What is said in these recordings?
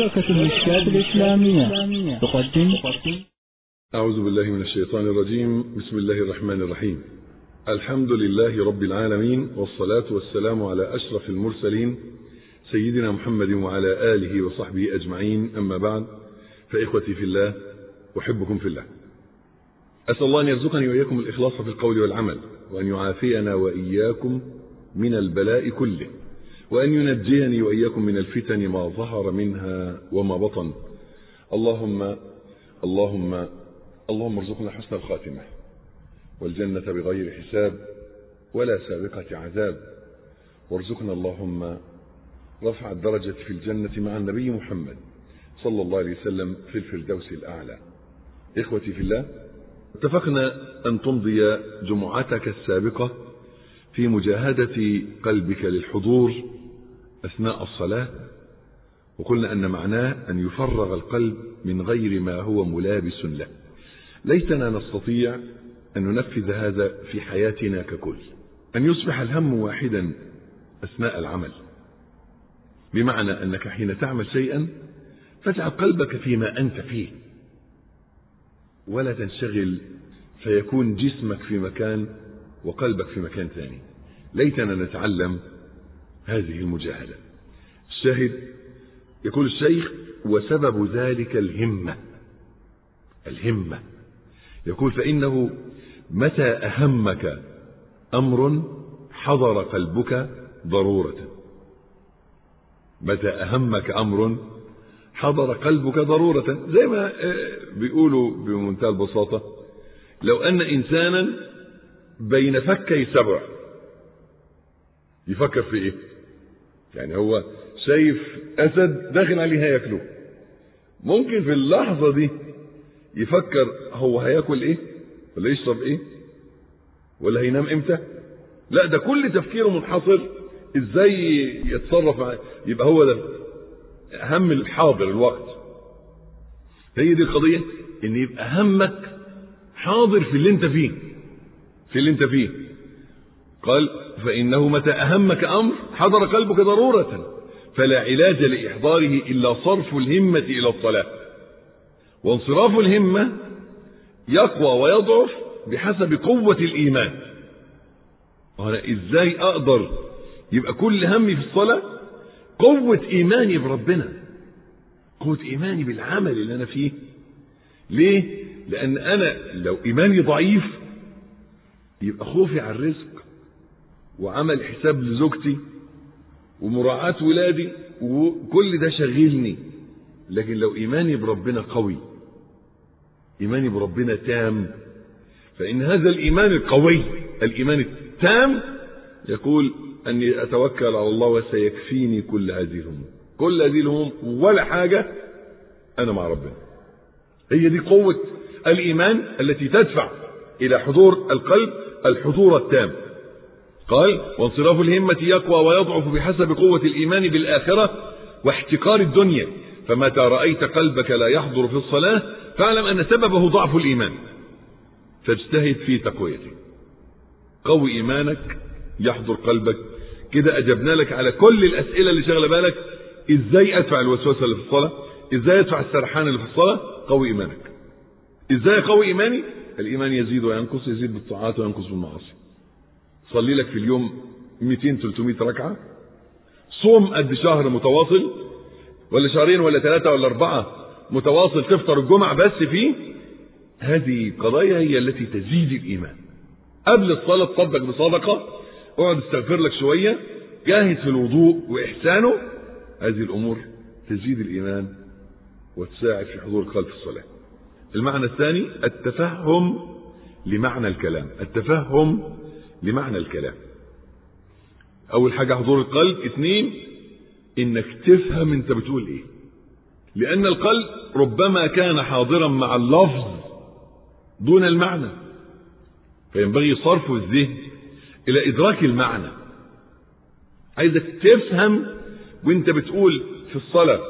شبكة المشكات الإسلامية تقدم أعوذ بالله من الشيطان الرجيم بسم الله الرحمن الرحيم الحمد لله رب العالمين والصلاة والسلام على أشرف المرسلين سيدنا محمد وعلى آله وصحبه أجمعين أما بعد فإخوتي في الله أحبكم في الله أسأل الله أن يرزقني وإياكم الإخلاص في القول والعمل وأن يعافينا وإياكم من البلاء كله وأن ينجيني وإياكم من الفتن ما ظهر منها وما بطن اللهم اللهم اللهم ارزقنا حسن الخاتمة والجنة بغير حساب ولا سابقة عذاب وارزقنا اللهم رفع الدرجة في الجنة مع النبي محمد صلى الله عليه وسلم في الفردوس الأعلى إخوتي في الله اتفقنا أن تمضي جمعتك السابقة في مجاهدة قلبك للحضور أثناء الصلاة وقلنا أن معناه أن يفرغ القلب من غير ما هو ملابس له ليتنا نستطيع أن ننفذ هذا في حياتنا ككل أن يصبح الهم واحدا أثناء العمل بمعنى أنك حين تعمل شيئا فاجعل قلبك فيما أنت فيه ولا تنشغل فيكون جسمك في مكان وقلبك في مكان ثاني ليتنا نتعلم هذه المجاهدة الشاهد يقول الشيخ وسبب ذلك الهمة الهمة يقول فإنه متى أهمك أمر حضر قلبك ضرورة متى أهمك أمر حضر قلبك ضرورة زي ما بيقولوا بمنتهى البساطة لو أن إنسانا بين فكي سبع يفكر في إيه يعني هو شايف أسد داخل عليه هياكله ممكن في اللحظة دي يفكر هو هياكل إيه ولا يشرب إيه ولا هينام إمتى لا ده كل تفكيره منحصر إزاي يتصرف يبقى هو ده هم الحاضر الوقت هي دي القضية ان يبقى همك حاضر في اللي انت فيه في اللي انت فيه قال فإنه متى أهمك أمر حضر قلبك ضرورة فلا علاج لإحضاره إلا صرف الهمة إلى الصلاة وانصراف الهمة يقوى ويضعف بحسب قوة الإيمان وأنا إزاي أقدر يبقى كل همي في الصلاة قوة إيماني بربنا قوة إيماني بالعمل اللي أنا فيه ليه؟ لأن أنا لو إيماني ضعيف يبقى خوفي على الرزق وعمل حساب لزوجتي ومراعاة ولادي وكل ده شغلني لكن لو إيماني بربنا قوي إيماني بربنا تام فإن هذا الإيمان القوي الإيمان التام يقول أني أتوكل على الله وسيكفيني كل هذه الهموم كل هذه الهموم ولا حاجة أنا مع ربنا هي دي قوة الإيمان التي تدفع إلى حضور القلب الحضور التام قال وانصراف الهمة يقوى ويضعف بحسب قوة الإيمان بالآخرة واحتقار الدنيا فمتى رأيت قلبك لا يحضر في الصلاة فاعلم أن سببه ضعف الإيمان فاجتهد في تقويته قوي إيمانك يحضر قلبك كده أجبنا لك على كل الأسئلة اللي شغله بالك إزاي أدفع الوسوسة اللي في الصلاة إزاي أدفع السرحان اللي في الصلاة قوي إيمانك إزاي قوي إيماني الإيمان يزيد وينقص يزيد بالطاعات وينقص بالمعاصي صلي لك في اليوم 200 300 ركعة صوم قد شهر متواصل ولا شهرين ولا ثلاثة ولا أربعة متواصل تفطر الجمعة بس فيه هذه قضايا هي التي تزيد الإيمان قبل الصلاة تصدق بصدقة اقعد استغفر لك شوية جاهد في الوضوء وإحسانه هذه الأمور تزيد الإيمان وتساعد في حضور القلب في الصلاة المعنى الثاني التفهم لمعنى الكلام التفهم لمعنى الكلام أول حاجة حضور القلب اثنين إنك تفهم أنت بتقول إيه لأن القلب ربما كان حاضرا مع اللفظ دون المعنى فينبغي صرف الذهن إلى إدراك المعنى عايزك تفهم وانت بتقول في الصلاة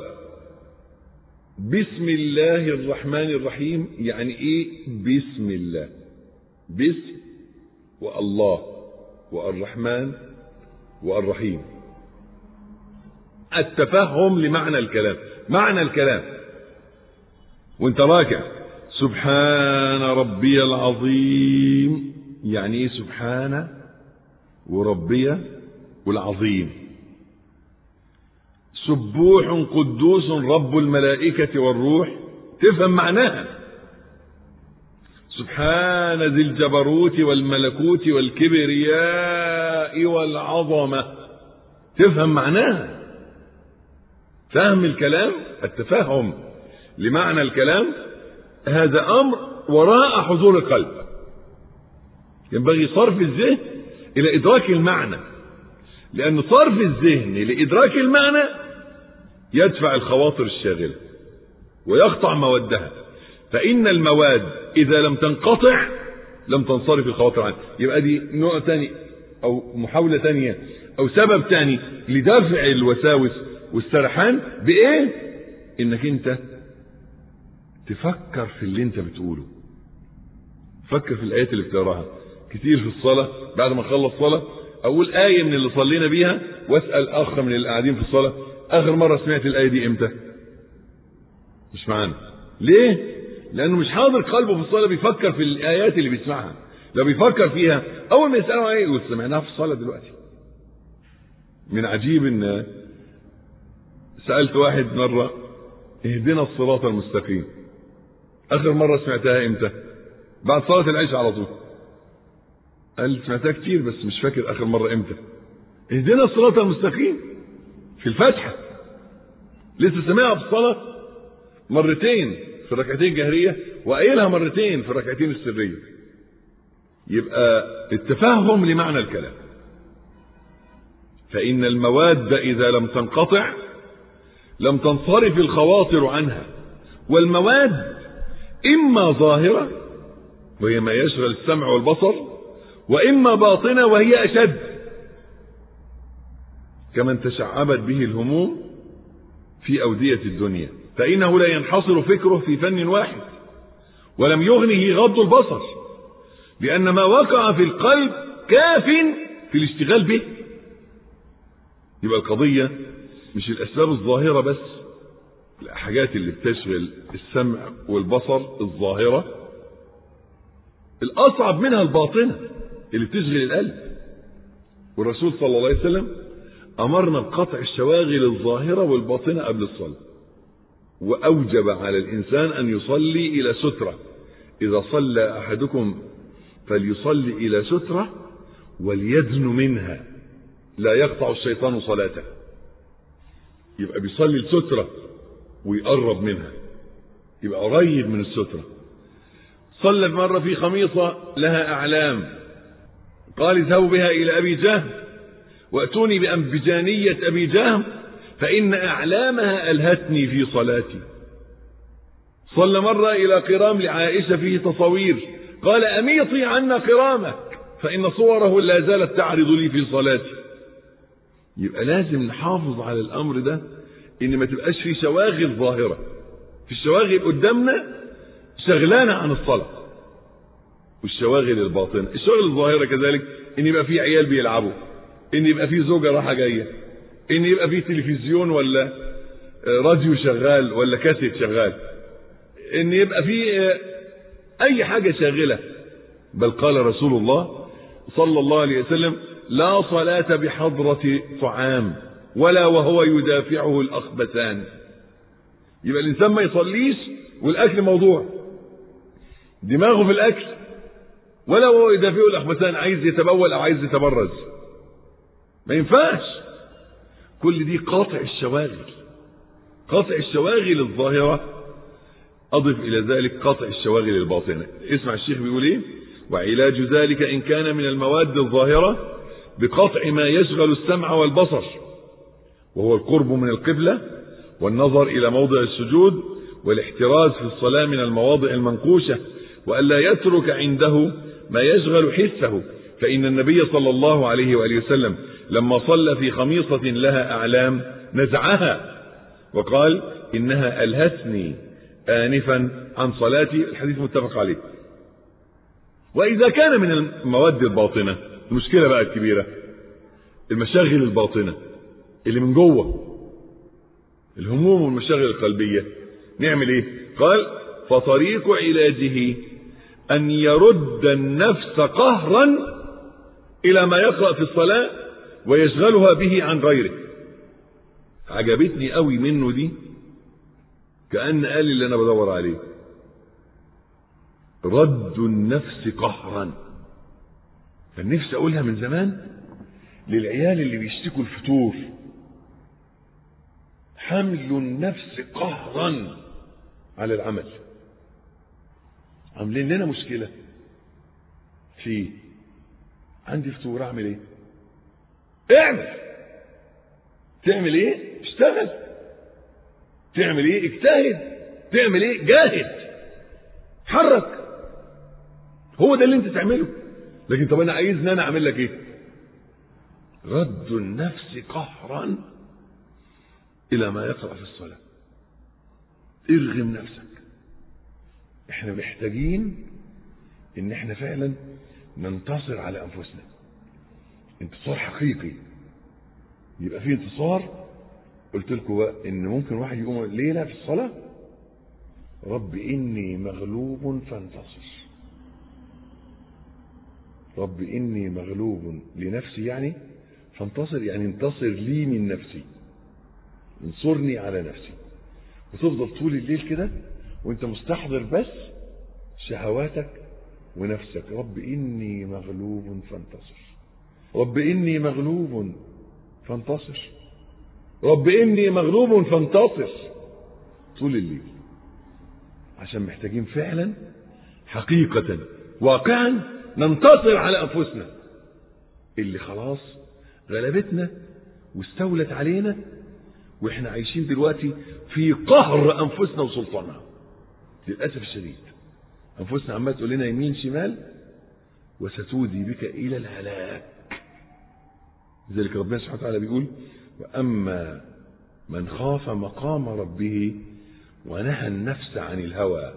بسم الله الرحمن الرحيم يعني ايه بسم الله بسم والله والرحمن والرحيم التفهم لمعنى الكلام معنى الكلام وانت راكع سبحان ربي العظيم يعني ايه سبحان وربي والعظيم سبوح قدوس رب الملائكة والروح تفهم معناها سبحان ذي الجبروت والملكوت والكبرياء والعظمة تفهم معناها فهم الكلام التفهم لمعنى الكلام هذا أمر وراء حضور القلب ينبغي صرف الذهن إلى إدراك المعنى لأن صرف الذهن لإدراك المعنى يدفع الخواطر الشاغلة ويقطع مودها فإن المواد إذا لم تنقطع لم تنصرف الخواطر عنها يبقى دي نوع تاني أو محاولة تانية أو سبب تاني لدفع الوساوس والسرحان بإيه؟ إنك أنت تفكر في اللي أنت بتقوله فكر في الآيات اللي بتقراها كتير في الصلاة بعد ما أخلص صلاة أقول آية من اللي صلينا بيها وأسأل أخ من اللي قاعدين في الصلاة آخر مرة سمعت الآية دي إمتى؟ مش معانا ليه؟ لأنه مش حاضر قلبه في الصلاة بيفكر في الآيات اللي بيسمعها لو بيفكر فيها أول ما يسأله إيه يقول سمعناها في الصلاة دلوقتي من عجيب إن سألت واحد مرة اهدنا الصراط المستقيم آخر مرة سمعتها إمتى؟ بعد صلاة العشاء على طول قال سمعتها كتير بس مش فاكر آخر مرة إمتى اهدنا الصراط المستقيم في الفاتحة لسه سمعها في الصلاة مرتين في الركعتين الجهرية وقايلها مرتين في الركعتين السرية يبقى التفهم لمعنى الكلام فإن المواد إذا لم تنقطع لم تنصرف الخواطر عنها والمواد إما ظاهرة وهي ما يشغل السمع والبصر وإما باطنة وهي أشد كمن تشعبت به الهموم في أودية الدنيا فإنه لا ينحصر فكره في فن واحد ولم يغنه غض البصر لأن ما وقع في القلب كاف في الاشتغال به يبقى القضية مش الأسباب الظاهرة بس الحاجات اللي بتشغل السمع والبصر الظاهرة الأصعب منها الباطنة اللي بتشغل القلب والرسول صلى الله عليه وسلم أمرنا بقطع الشواغل الظاهرة والباطنة قبل الصلاة وأوجب على الإنسان أن يصلي إلى سترة إذا صلى أحدكم فليصلي إلى سترة وليدن منها لا يقطع الشيطان صلاته يبقى بيصلي السترة ويقرب منها يبقى قريب من السترة صلى مرة في خميصة لها أعلام قال اذهبوا بها إلى أبي جهم وأتوني بأنبجانية أبي جهم فإن أعلامها ألهتني في صلاتي صلى مرة إلى قرام لعائشة فيه تصوير قال أميطي عنا قرامك فإن صوره لا زالت تعرض لي في صلاتي يبقى لازم نحافظ على الأمر ده إن ما تبقاش في شواغل ظاهرة في الشواغل قدامنا شغلانة عن الصلاة والشواغل الباطنة الشواغل الظاهرة كذلك إن يبقى في عيال بيلعبوا إن يبقى في زوجة رايحة جاية إن يبقى في تلفزيون ولا راديو شغال ولا كاسيت شغال إن يبقى في أي حاجة شاغلة بل قال رسول الله صلى الله عليه وسلم لا صلاة بحضرة طعام ولا وهو يدافعه الأخبثان يبقى الإنسان ما يصليش والأكل موضوع دماغه في الأكل ولا وهو يدافعه الأخبثان عايز يتبول أو عايز يتبرز ما ينفعش كل دي قاطع الشواغل قاطع الشواغل الظاهرة أضف إلى ذلك قاطع الشواغل الباطنة اسمع الشيخ بيقول إيه وعلاج ذلك إن كان من المواد الظاهرة بقطع ما يشغل السمع والبصر وهو القرب من القبلة والنظر إلى موضع السجود والاحتراز في الصلاة من المواضع المنقوشة وألا يترك عنده ما يشغل حسه فإن النبي صلى الله عليه وآله وسلم لما صلى في خميصة لها أعلام نزعها وقال إنها ألهتني آنفا عن صلاتي الحديث متفق عليه وإذا كان من المواد الباطنة المشكلة بقى الكبيرة المشاغل الباطنة اللي من جوه الهموم والمشاغل القلبية نعمل ايه قال فطريق علاجه ان يرد النفس قهرا الى ما يقرأ في الصلاة ويشغلها به عن غيره عجبتني قوي منه دي كأن قال اللي انا بدور عليه رد النفس قهرا كان نفسي اقولها من زمان للعيال اللي بيشتكوا الفتور حمل النفس قهرا على العمل عاملين لنا مشكلة في عندي فتور اعمل ايه اعمل تعمل ايه اشتغل تعمل ايه اجتهد تعمل ايه جاهد حرك هو ده اللي انت تعمله لكن طب انا عايزني انا اعمل لك ايه رد النفس قهرا الى ما يقرا في الصلاه ارغم نفسك احنا محتاجين ان احنا فعلا ننتصر على انفسنا انتصار حقيقي يبقى في انتصار قلت لكم بقى ان ممكن واحد يقوم ليله في الصلاه رب اني مغلوب فانتصر رب اني مغلوب لنفسي يعني فانتصر يعني انتصر لي من نفسي انصرني على نفسي وتفضل طول الليل كده وانت مستحضر بس شهواتك ونفسك رب اني مغلوب فانتصر رب اني مغلوب فانتصر رب اني مغلوب فانتصر طول الليل عشان محتاجين فعلا حقيقة واقعا ننتصر على انفسنا اللي خلاص غلبتنا واستولت علينا واحنا عايشين دلوقتي في قهر انفسنا وسلطانها للاسف الشديد انفسنا عماله تقول لنا يمين شمال وستودي بك الى الهلاك لذلك ربنا سبحانه وتعالى بيقول واما من خاف مقام ربه ونهى النفس عن الهوى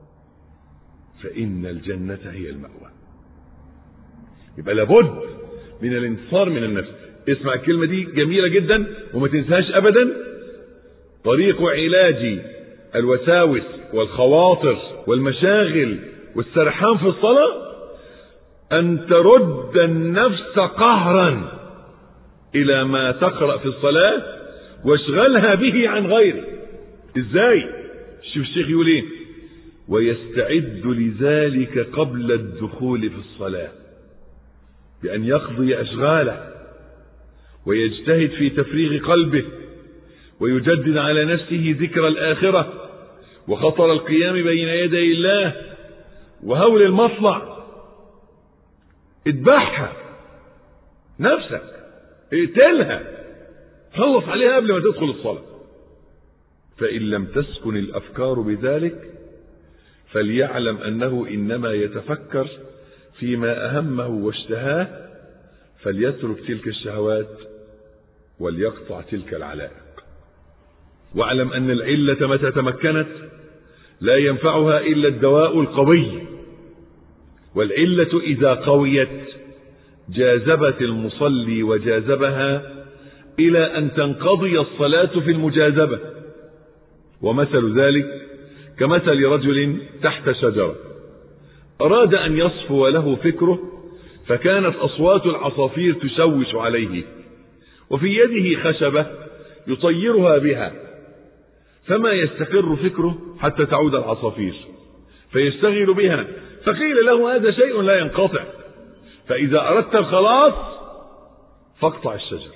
فان الجنه هي الماوى يبقى لابد من الانتصار من النفس اسمع الكلمة دي جميلة جدا وما تنساهاش ابدا طريق علاج الوساوس والخواطر والمشاغل والسرحان في الصلاة ان ترد النفس قهرا الى ما تقرأ في الصلاة واشغلها به عن غيره ازاي شوف الشيخ يقول ايه ويستعد لذلك قبل الدخول في الصلاه بأن يقضي أشغاله ويجتهد في تفريغ قلبه ويجدد على نفسه ذكر الآخرة وخطر القيام بين يدي الله وهول المطلع اذبحها نفسك اقتلها خلص عليها قبل ما تدخل الصلاة فإن لم تسكن الأفكار بذلك فليعلم أنه إنما يتفكر فيما أهمه واشتهاه فليترك تلك الشهوات وليقطع تلك العلائق واعلم أن العلة متى تمكنت لا ينفعها إلا الدواء القوي والعلة إذا قويت جاذبت المصلي وجاذبها إلى أن تنقضي الصلاة في المجاذبة ومثل ذلك كمثل رجل تحت شجرة أراد أن يصفو له فكره فكانت أصوات العصافير تشوش عليه وفي يده خشبة يطيرها بها فما يستقر فكره حتى تعود العصافير فيشتغل بها فقيل له هذا شيء لا ينقطع فإذا أردت الخلاص فاقطع الشجر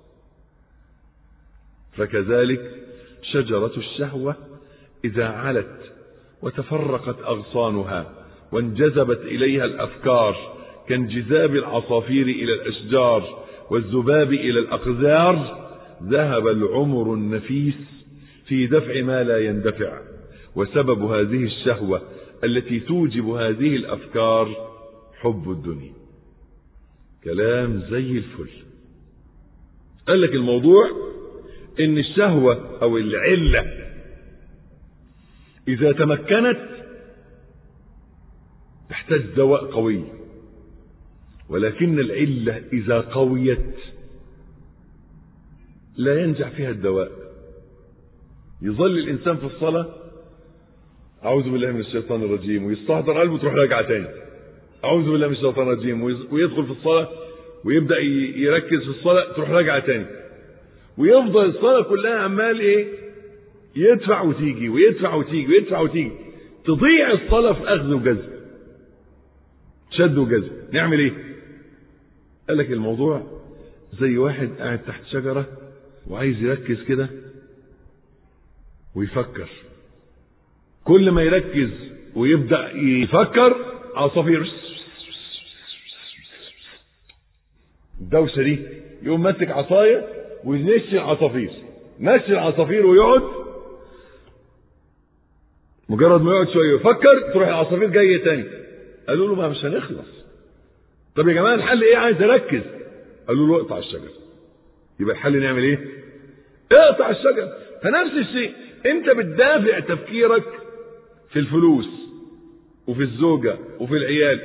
فكذلك شجرة الشهوة إذا علت وتفرقت أغصانها وانجذبت إليها الأفكار كانجذاب العصافير إلى الأشجار والذباب إلى الأقذار ذهب العمر النفيس في دفع ما لا يندفع وسبب هذه الشهوة التي توجب هذه الأفكار حب الدنيا كلام زي الفل قال لك الموضوع ان الشهوة او العلة اذا تمكنت تحتاج دواء قوي ولكن العلة اذا قويت لا ينجح فيها الدواء يظل الإنسان في الصلاة أعوذ بالله من الشيطان الرجيم ويستحضر قلبه تروح راجعة تاني أعوذ بالله من الشيطان الرجيم ويدخل في الصلاة ويبدأ يركز في الصلاة تروح راجعة تاني ويفضل الصلاة كلها عمال إيه يدفع وتيجي ويدفع وتيجي ويدفع وتيجي تضيع الصلاة في أخذ وجذب شد وجذب نعمل إيه قال لك الموضوع زي واحد قاعد تحت شجرة وعايز يركز كده ويفكر كل ما يركز ويبدأ يفكر عصافير الدوشة دي يقوم ماسك عصاية وينشي العصافير مشي العصافير ويقعد مجرد ما يقعد شوية يفكر تروح العصافير جاية تاني قالوا له ما مش هنخلص طب يا جماعة الحل ايه عايز اركز قالوا له اقطع الشجر يبقى الحل نعمل ايه اقطع الشجر فنفس الشيء انت بتدافع تفكيرك في الفلوس وفي الزوجة وفي العيال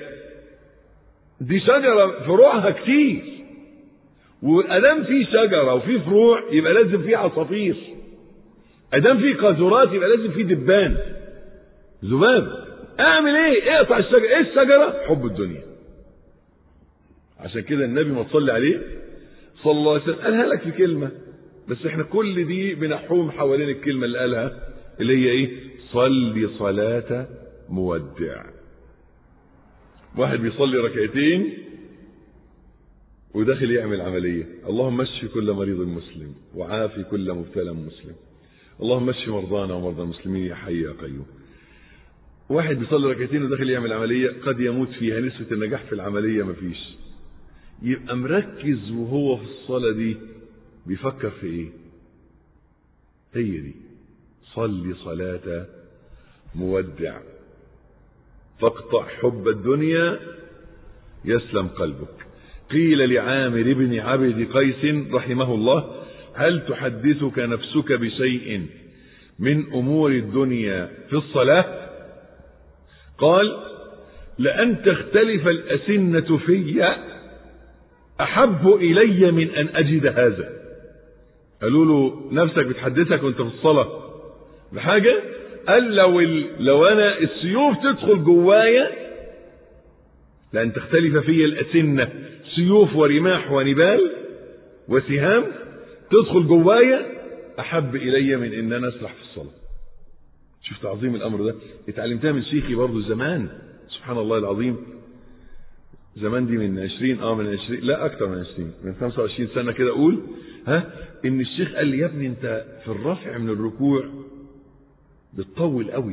دي شجرة فروعها كتير وادام في شجرة وفي فروع يبقى لازم في عصافير ادام في قاذورات يبقى لازم في دبان ذباب اعمل ايه اقطع الشجرة ايه الشجرة حب الدنيا عشان كده النبي ما تصلي عليه صلى الله عليه وسلم قالها لك في كلمة بس احنا كل دي بنحوم حوالين الكلمة اللي قالها اللي هي ايه صلي صلاة مودع واحد بيصلي ركعتين وداخل يعمل عملية اللهم اشف كل مريض مسلم وعافي كل مبتلى مسلم اللهم اشف مرضانا ومرضى المسلمين يا حي يا قيوم واحد بيصلي ركعتين وداخل يعمل عملية قد يموت فيها نسبة النجاح في العملية مفيش يبقى مركز وهو في الصلاة دي بيفكر في ايه هي دي صلي صلاة مودع فاقطع حب الدنيا يسلم قلبك قيل لعامر بن عبد قيس رحمه الله هل تحدثك نفسك بشيء من امور الدنيا في الصلاه قال لان تختلف الاسنه في احب الي من ان اجد هذا قالوا له نفسك بتحدثك وانت في الصلاه بحاجه قال لو ال... لو انا السيوف تدخل جوايا لان تختلف في الاسنه سيوف ورماح ونبال وسهام تدخل جوايا احب الي من ان انا اسرح في الصلاه شوف تعظيم الامر ده اتعلمتها من شيخي برضه زمان سبحان الله العظيم زمان دي من 20 اه من 20 لا اكتر من 20 من 25 سنه كده اقول ها ان الشيخ قال لي يا ابني انت في الرفع من الركوع بتطول قوي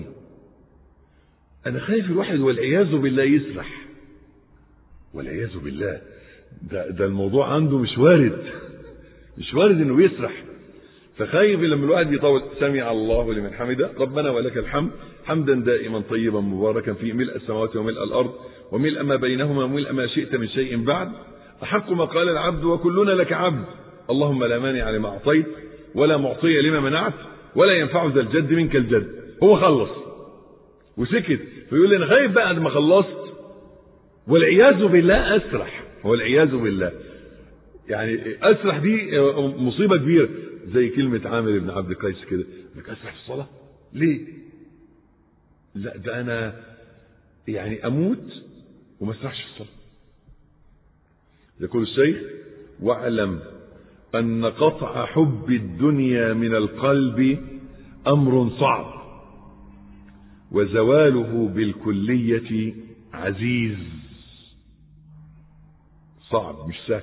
انا خايف الواحد والعياذ بالله يسرح والعياذ بالله ده, ده الموضوع عنده مش وارد مش وارد انه يسرح فخايف لما الواحد يطول سمع الله لمن حمده ربنا ولك الحمد حمدا دائما طيبا مباركا في ملء السماوات وملء الارض وملء ما بينهما وملء ما شئت من شيء بعد احق ما قال العبد وكلنا لك عبد اللهم لا مانع لما اعطيت ولا معطي لما منعت ولا ينفع ذا الجد منك الجد هو خلص وسكت فيقول لي انا خايف بعد ما خلصت والعياذ بالله اسرح والعياذ بالله يعني اسرح دي مصيبه كبيره زي كلمه عامر بن عبد القيس كده انك اسرح في الصلاه ليه لا ده انا يعني اموت وما اسرحش في الصلاه يقول الشيخ واعلم ان قطع حب الدنيا من القلب امر صعب وزواله بالكليه عزيز صعب مش سهل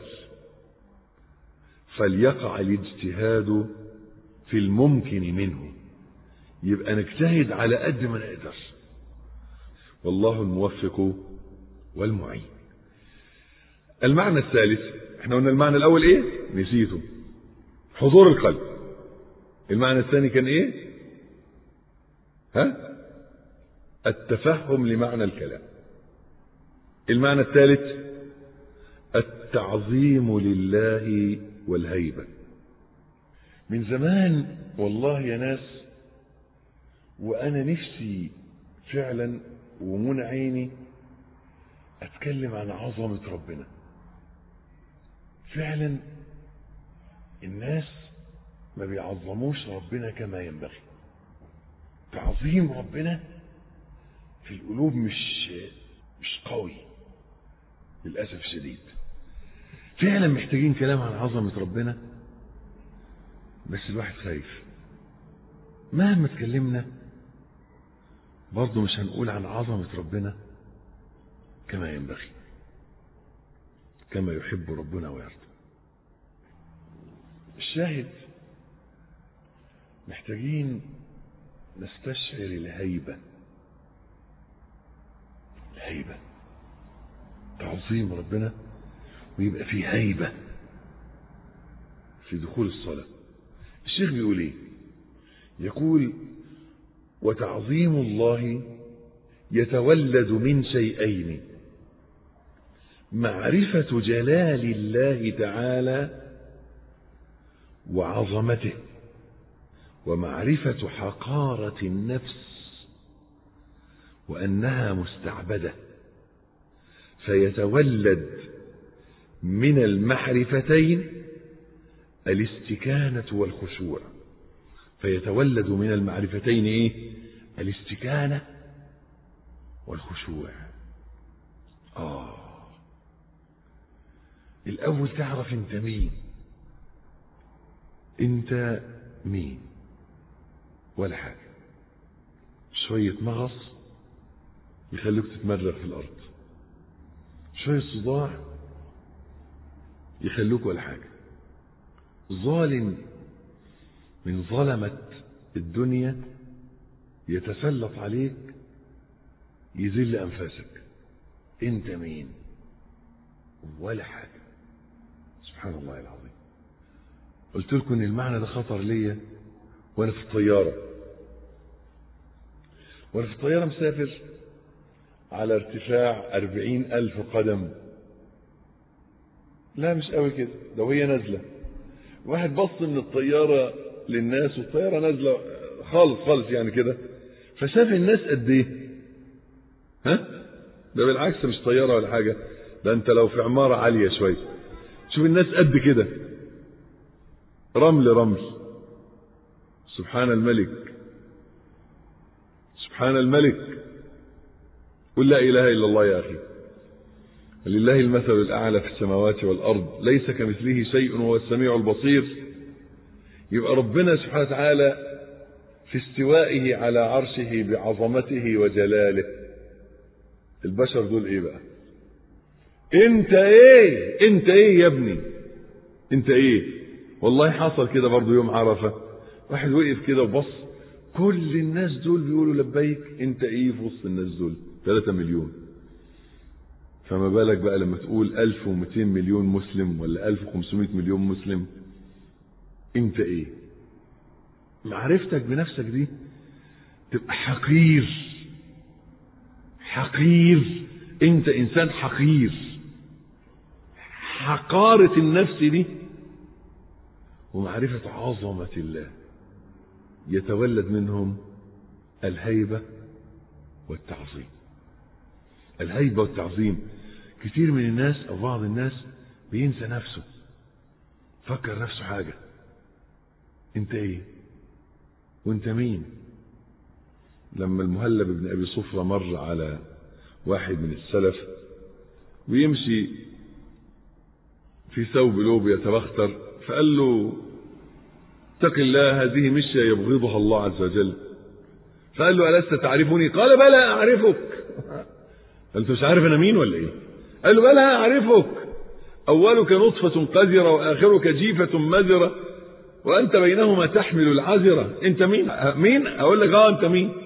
فليقع الاجتهاد في الممكن منه يبقى نجتهد على قد ما نقدر والله الموفق والمعين المعنى الثالث احنا قلنا المعنى الاول ايه نسيته حضور القلب المعنى الثاني كان ايه ها التفهم لمعنى الكلام المعنى الثالث التعظيم لله والهيبة من زمان والله يا ناس وأنا نفسي فعلا ومن عيني أتكلم عن عظمة ربنا فعلا الناس ما بيعظموش ربنا كما ينبغي تعظيم ربنا في القلوب مش مش قوي للأسف الشديد فعلا محتاجين كلام عن عظمة ربنا بس الواحد خايف مهما اتكلمنا برضه مش هنقول عن عظمة ربنا كما ينبغي كما يحب ربنا ويرضى الشاهد محتاجين نستشعر الهيبة الهيبة تعظيم ربنا ويبقى في هيبة في دخول الصلاة الشيخ بيقول ايه يقول وتعظيم الله يتولد من شيئين معرفة جلال الله تعالى وعظمته ومعرفة حقارة النفس وأنها مستعبدة فيتولد من المعرفتين الاستكانة والخشوع فيتولد من المعرفتين ايه الاستكانة والخشوع آه الأول تعرف أنت مين أنت مين ولا حاجة شوية مغص يخلوك تتمرغ في الأرض شوية صداع يخلوك ولا حاجة ظالم من ظلمة الدنيا يتسلط عليك يذل أنفاسك أنت مين ولا حاجة سبحان الله العظيم قلت لكم ان المعنى ده خطر ليا وانا في الطيارة وانا في الطيارة مسافر على ارتفاع أربعين ألف قدم لا مش قوي كده لو هي نازلة واحد بص من الطيارة للناس والطيارة نازلة خالص خالص يعني كده فشاف الناس قد ايه ها ده بالعكس مش طيارة ولا حاجة ده انت لو في عمارة عالية شوية شوف الناس قد كده رمل رمل سبحان الملك سبحان الملك قل لا إله إلا الله يا أخي لله المثل الأعلى في السماوات والأرض ليس كمثله شيء وهو السميع البصير يبقى ربنا سبحانه وتعالى في استوائه على عرشه بعظمته وجلاله البشر دول ايه بقى انت ايه انت ايه يا ابني انت ايه والله حصل كده برضو يوم عرفة واحد وقف كده وبص كل الناس دول بيقولوا لبيك انت ايه في وسط الناس دول 3 مليون فما بالك بقى لما تقول 1200 مليون مسلم ولا 1500 مليون مسلم انت ايه معرفتك بنفسك دي تبقى حقير حقير انت انسان حقير حقارة النفس دي ومعرفة عظمة الله يتولد منهم الهيبة والتعظيم الهيبة والتعظيم كتير من الناس أو بعض الناس بينسى نفسه فكر نفسه حاجة انت ايه وانت مين لما المهلب بن ابي صفرة مر على واحد من السلف ويمشي في ثوب لوب يتبختر فقال له اتق الله هذه مشية يبغضها الله عز وجل فقال له ألست تعرفني قال بلى أعرفك أنت مش عارف أنا مين ولا إيه قال له بلى أعرفك أولك نطفة قذرة وآخرك جيفة مذرة وأنت بينهما تحمل العذرة أنت مين مين أقول لك آه أنت مين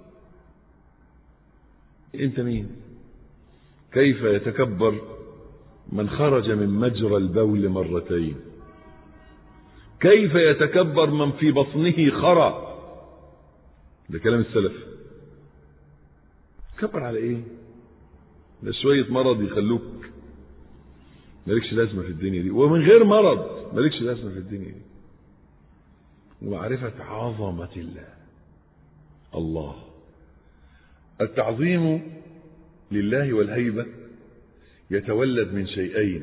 أنت مين كيف يتكبر من خرج من مجرى البول مرتين كيف يتكبر من في بطنه خرى ده كلام السلف كبر على ايه ده شوية مرض يخلوك مالكش لازمة في الدنيا دي ومن غير مرض مالكش لازمة في الدنيا دي ومعرفة عظمة الله الله التعظيم لله والهيبة يتولد من شيئين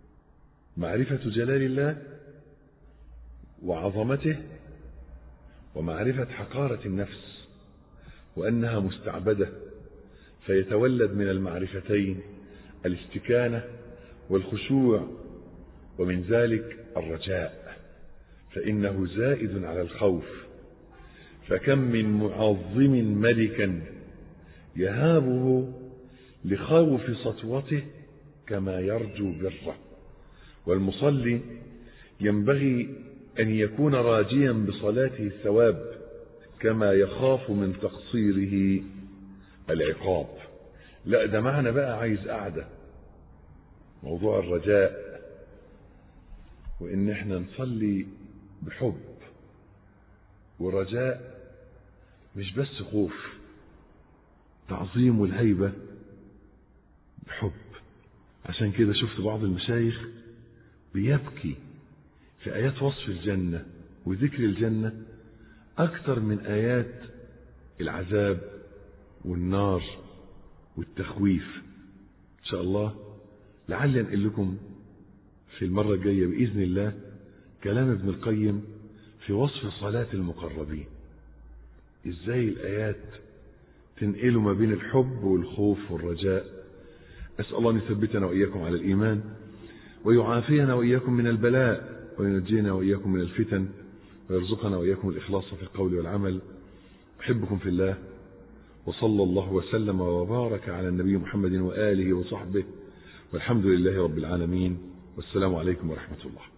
معرفة جلال الله وعظمته ومعرفة حقارة النفس وأنها مستعبدة فيتولد من المعرفتين الاستكانة والخشوع ومن ذلك الرجاء فإنه زائد على الخوف فكم من معظم ملكا يهابه لخوف سطوته كما يرجو بره والمصلي ينبغي أن يكون راجيا بصلاته الثواب كما يخاف من تقصيره العقاب لا ده معنى بقى عايز قعدة موضوع الرجاء وإن احنا نصلي بحب ورجاء مش بس خوف تعظيم والهيبة بحب عشان كده شفت بعض المشايخ بيبكي في آيات وصف الجنة وذكر الجنة أكثر من آيات العذاب والنار والتخويف إن شاء الله لعل أنقل لكم في المرة الجاية بإذن الله كلام ابن القيم في وصف صلاة المقربين إزاي الآيات تنقل ما بين الحب والخوف والرجاء أسأل الله أن يثبتنا وإياكم على الإيمان ويعافينا وإياكم من البلاء وينجينا وإياكم من الفتن ويرزقنا وإياكم الإخلاص في القول والعمل أحبكم في الله وصلى الله وسلم وبارك على النبي محمد وآله وصحبه والحمد لله رب العالمين والسلام عليكم ورحمة الله